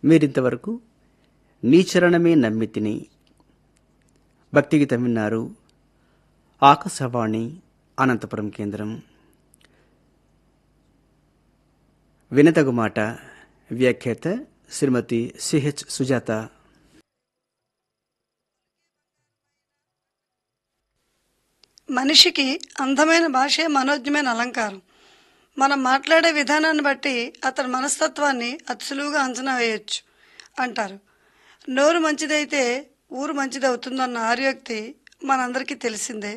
మీరింతవరకు నీ చరణమే నమ్మితిని భక్తిగీతం విన్నారు ఆకాశవాణి అనంతపురం కేంద్రం వినతగు మాట వ్యాఖ్యాత శ్రీమతి సిహెచ్ సుజాత మనిషికి అందమైన భాషే మనోజ్ఞమైన అలంకారం మనం మాట్లాడే విధానాన్ని బట్టి అతని మనస్తత్వాన్ని అతి సులువుగా అంచనా వేయొచ్చు అంటారు నోరు మంచిదైతే ఊరు మంచిదవుతుందన్న ఆర్యోక్తి మనందరికీ తెలిసిందే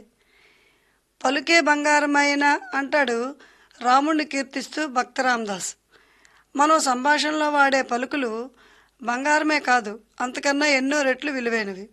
పలుకే బంగారమైన అంటాడు రాముణ్ణి కీర్తిస్తూ భక్త రామదాస్ మనం సంభాషణలో వాడే పలుకులు బంగారమే కాదు అంతకన్నా ఎన్నో రెట్లు విలువైనవి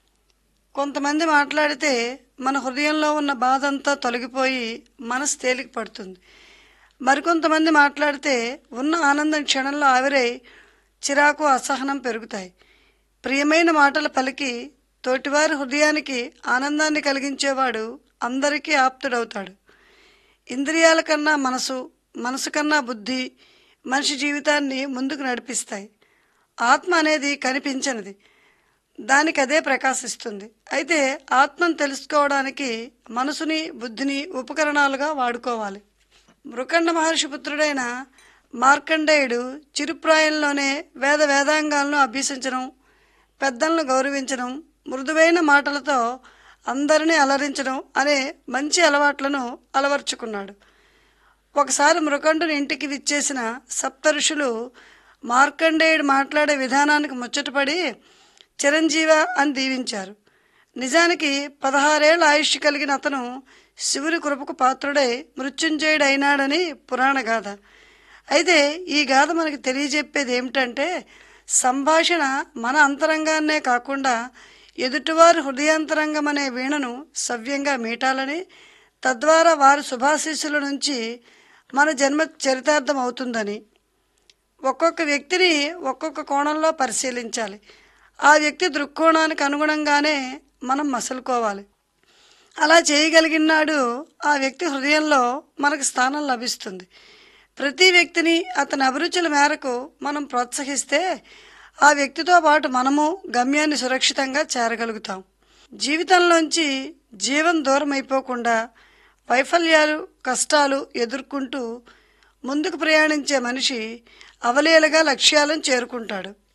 కొంతమంది మాట్లాడితే మన హృదయంలో ఉన్న బాధ అంతా తొలగిపోయి మనసు తేలిక పడుతుంది మరికొంతమంది మాట్లాడితే ఉన్న ఆనందం క్షణంలో ఆవిరై చిరాకు అసహనం పెరుగుతాయి ప్రియమైన మాటలు పలికి తోటివారి హృదయానికి ఆనందాన్ని కలిగించేవాడు అందరికీ ఆప్తుడవుతాడు ఇంద్రియాల కన్నా మనసు మనసు కన్నా బుద్ధి మనిషి జీవితాన్ని ముందుకు నడిపిస్తాయి ఆత్మ అనేది కనిపించనిది దానికి అదే ప్రకాశిస్తుంది అయితే ఆత్మను తెలుసుకోవడానికి మనసుని బుద్ధిని ఉపకరణాలుగా వాడుకోవాలి మృకండ మహర్షి పుత్రుడైన మార్కండేయుడు చిరుప్రాయంలోనే వేద వేదాంగాలను అభ్యసించడం పెద్దలను గౌరవించడం మృదువైన మాటలతో అందరినీ అలరించడం అనే మంచి అలవాట్లను అలవర్చుకున్నాడు ఒకసారి మృకండుని ఇంటికి విచ్చేసిన సప్త ఋషులు మార్కండేయుడు మాట్లాడే విధానానికి ముచ్చటపడి చిరంజీవ అని దీవించారు నిజానికి పదహారేళ్ల ఆయుష్ కలిగిన అతను శివుని కృపకు పాత్రుడై మృత్యుంజయుడు అయినాడని పురాణ గాథ అయితే ఈ గాథ మనకి తెలియజెప్పేది ఏమిటంటే సంభాషణ మన అంతరంగాన్నే కాకుండా ఎదుటివారి హృదయాంతరంగం అనే వీణను సవ్యంగా మీటాలని తద్వారా వారి శుభాశీస్సుల నుంచి మన జన్మ చరితార్థం అవుతుందని ఒక్కొక్క వ్యక్తిని ఒక్కొక్క కోణంలో పరిశీలించాలి ఆ వ్యక్తి దృక్కోణానికి అనుగుణంగానే మనం మసలుకోవాలి అలా చేయగలిగినాడు ఆ వ్యక్తి హృదయంలో మనకు స్థానం లభిస్తుంది ప్రతి వ్యక్తిని అతని అభిరుచుల మేరకు మనం ప్రోత్సహిస్తే ఆ వ్యక్తితో పాటు మనము గమ్యాన్ని సురక్షితంగా చేరగలుగుతాం జీవితంలోంచి జీవం దూరం అయిపోకుండా వైఫల్యాలు కష్టాలు ఎదుర్కొంటూ ముందుకు ప్రయాణించే మనిషి అవలీలగా లక్ష్యాలను చేరుకుంటాడు